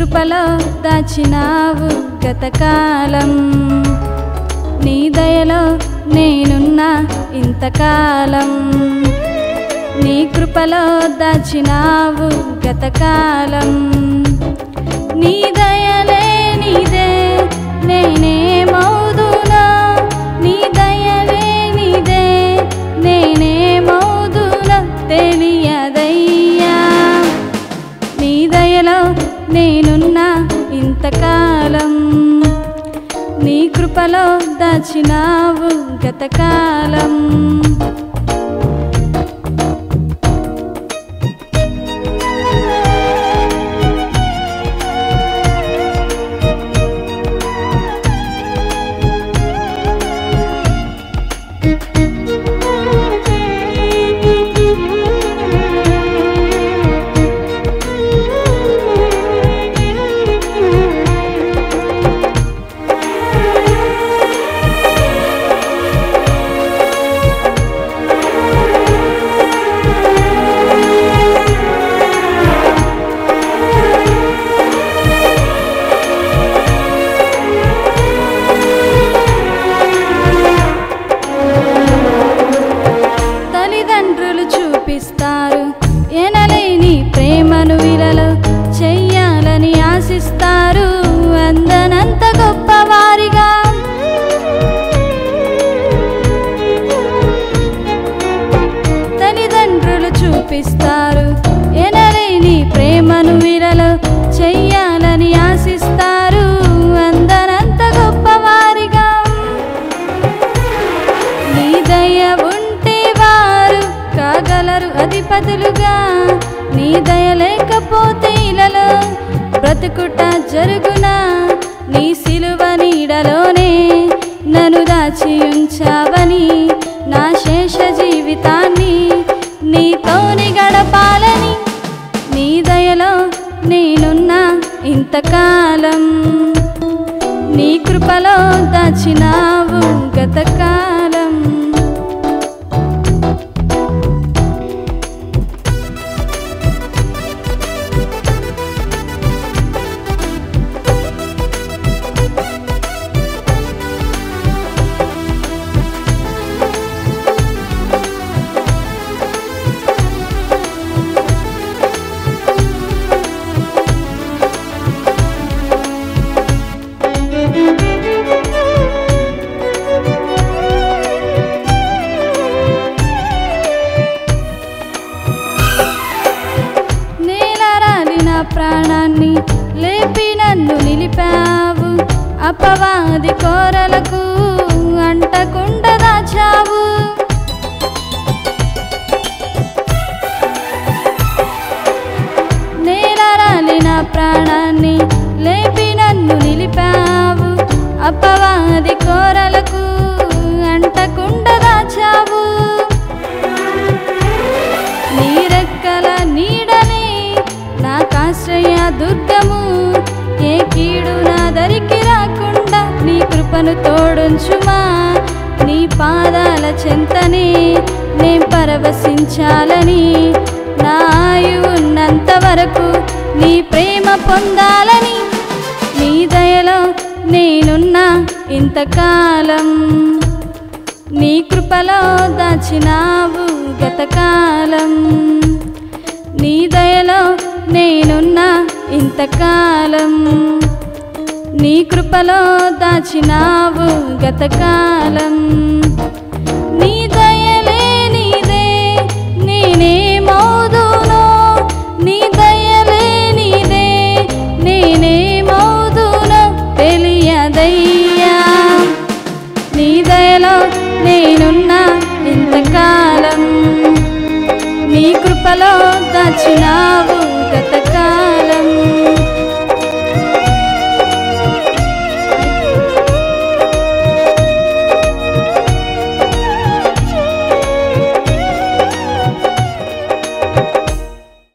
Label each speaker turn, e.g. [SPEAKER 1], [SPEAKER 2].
[SPEAKER 1] కృపలో దాచినావు గతకాలం నీ దయలో నేనున్నా ఇంతకాలం నీ కృపలో దాచినావు గతకాలం నీ దయలే నీదే నేనేమవుదునా నీ దయలే నీదే నేనేమవుదునా తెలియదయ్యా నీ దయలో నేనున్నా ఇంతకాలం నీ కృపలో దాచినావు గతకాలం తల్లిదండ్రులు చూపిస్తారు ఎనలేని ప్రేమను విలలో చెయ్యాలని ఆశిస్తారు అందనంత గొప్పవారిగా తల్లిదండ్రులు చూపిస్తారు ఎనలేని ప్రేమను విలలో చెయ్యాలని ఆశిస్తారు అందనంత గొప్పవారిగా నీ దయ ఉంటే వారు కాగలరు అధిపతులుగా నీ దయ లేకపోతే ఇలలో బ్రతుకుట జరుగునా నీ సిలువ నీడలోనే నన్ను దాచి ఉంచావని నా శేష జీవితాన్ని నీతోని గడపాలని నీ దయలో నేనున్నా ఇంతకాలం నీ కృపలో దాచినావు గతకాలం నేలరాలిన ప్రాణాన్ని లేపి నన్ను నిలిపావు అపవాది కోరలకు అంటకుండా దాచావు నేలరాలిన ప్రాణాన్ని లేపి నన్ను నిలిపావు అపవాది కోరలకు అంటకుండా దాచావు నీ రెక్కల నీడనే నాకాశ్రయ దుర్గము ఏ కీడు నా దరికి రాకుండా నీ కృపను తోడుంచుమా నీ పాదాల చెంతనే నే పరవశించాలని నా ఆయువు ఉన్నంత వరకు నీ ప్రేమ పొందాలని నీ దయలో నేనున్నా ఇంతకాలం నీ కృపలో దాచినావు గతకాలం నీ దయలో నేనున్నా ఇంతకాలం నీ కృపలో దాచినావు గతకాలం నీ దయలే నీదే నేనేమవుదునో నీ దయలే నీదే నేనేమవుదునో తెలియదయ్యా నీ దయలో నేనున్నా ఇంతకాలం నీ కృపలో దాచినావు